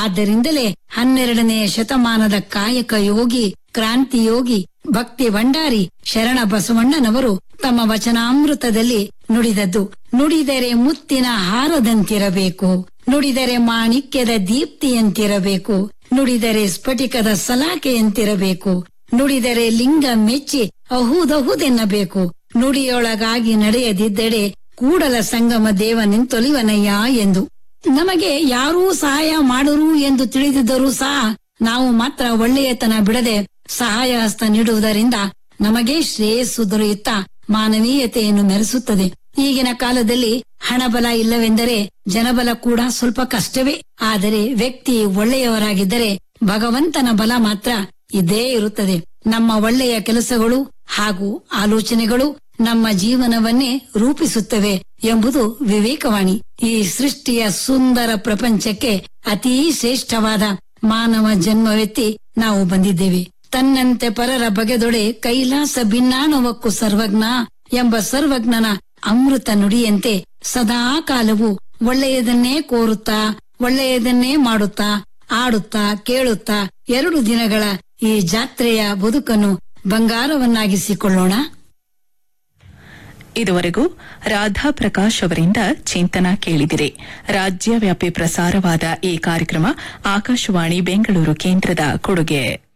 ಆದ್ದರಿಂದಲೇ ಹನ್ನೆರಡನೆಯ ಶತಮಾನದ ಕಾಯಕ ಯೋಗಿ ಕ್ರಾಂತಿ ಯೋಗಿ ಭಕ್ತಿ ಭಂಡಾರಿ ಶರಣ ಬಸವಣ್ಣನವರು ತಮ್ಮ ವಚನಾಮೃತದಲ್ಲಿ ನುಡಿದದ್ದು ನುಡಿದರೆ ಮುತ್ತಿನ ಹಾರದಂತಿರಬೇಕು ನುಡಿದರೆ ಮಾಣಿಕ್ಯದ ದೀಪ್ತಿಯಂತಿರಬೇಕು ನುಡಿದರೆ ಸ್ಫಟಿಕದ ಸಲಾಕೆಯಂತಿರಬೇಕು ನುಡಿದರೆ ಲಿಂಗ ಮೆಚ್ಚಿ ಅಹುದಹುದೆನ್ನಬೇಕು ನುಡಿಯೊಳಗಾಗಿ ನಡೆಯದಿದ್ದಡೆ ಕೂಡಲ ಸಂಗಮ ದೇವ ನಿಂತೊಲಿವನಯ್ಯ ಎಂದು ನಮಗೆ ಯಾರೂ ಸಹಾಯ ಮಾಡರು ಎಂದು ತಿಳಿದಿದ್ದರೂ ಸಹ ನಾವು ಮಾತ್ರ ಒಳ್ಳೆಯತನ ಬಿಡದೆ ಸಹಾಯ ಹಸ್ತ ನೀಡುವುದರಿಂದ ನಮಗೆ ಶ್ರೇಯಸ್ಸು ದೊರೆಯುತ್ತಾ ಮಾನವೀಯತೆಯನ್ನು ಮೆರೆಸುತ್ತದೆ ಈಗಿನ ಕಾಲದಲ್ಲಿ ಹಣಬಲ ಇಲ್ಲವೆಂದರೆ ಜನಬಲ ಕೂಡ ಸ್ವಲ್ಪ ಕಷ್ಟವೇ ಆದರೆ ವ್ಯಕ್ತಿ ಒಳ್ಳೆಯವರಾಗಿದ್ದರೆ ಭಗವಂತನ ಬಲ ಮಾತ್ರ ಇದ್ದೇ ಇರುತ್ತದೆ ನಮ್ಮ ಒಳ್ಳೆಯ ಕೆಲಸಗಳು ಹಾಗೂ ಆಲೋಚನೆಗಳು ನಮ್ಮ ಜೀವನವನ್ನೇ ರೂಪಿಸುತ್ತವೆ ಎಂಬುದು ವಿವೇಕವಾಣಿ ಈ ಸೃಷ್ಟಿಯ ಸುಂದರ ಪ್ರಪಂಚಕ್ಕೆ ಅತೀ ಶ್ರೇಷ್ಠವಾದ ಮಾನವ ಜನ್ಮವೆತ್ತಿ ನಾವು ಬಂದಿದ್ದೇವೆ ತನ್ನಂತೆ ಪರರ ಬಗೆದೊಡೆ ಕೈಲಾಸ ಭಿನ್ನಾಣವಕ್ಕೂ ಸರ್ವಜ್ಞ ಎಂಬ ಸರ್ವಜ್ಞನ ಅಮೃತ ನುಡಿಯಂತೆ ಸದಾ ಕಾಲವು ಒಳ್ಳೆಯದನ್ನೇ ಕೋರುತ್ತಾ ಒಳ್ಳೆಯದನ್ನೇ ಮಾಡುತ್ತಾ ಆಡುತ್ತಾ ಕೇಳುತ್ತಾ ಎರಡು ದಿನಗಳ ಈ ಜಾತ್ರೆಯ ಬದುಕನ್ನು ಬಂಗಾರವನ್ನಾಗಿಸಿಕೊಳ್ಳೋಣ ಇದುವರೆಗೂ ರಾಧಾ ಪ್ರಕಾಶ್ ಅವರಿಂದ ಚಿಂತನ ಕೇಳಿದಿರಿ ರಾಜ್ಯವ್ಯಾಪಿ ಪ್ರಸಾರವಾದ ಈ ಕಾರ್ಯಕ್ರಮ ಆಕಾಶವಾಣಿ ಬೆಂಗಳೂರು ಕೇಂದ್ರದ ಕೊಡುಗೆ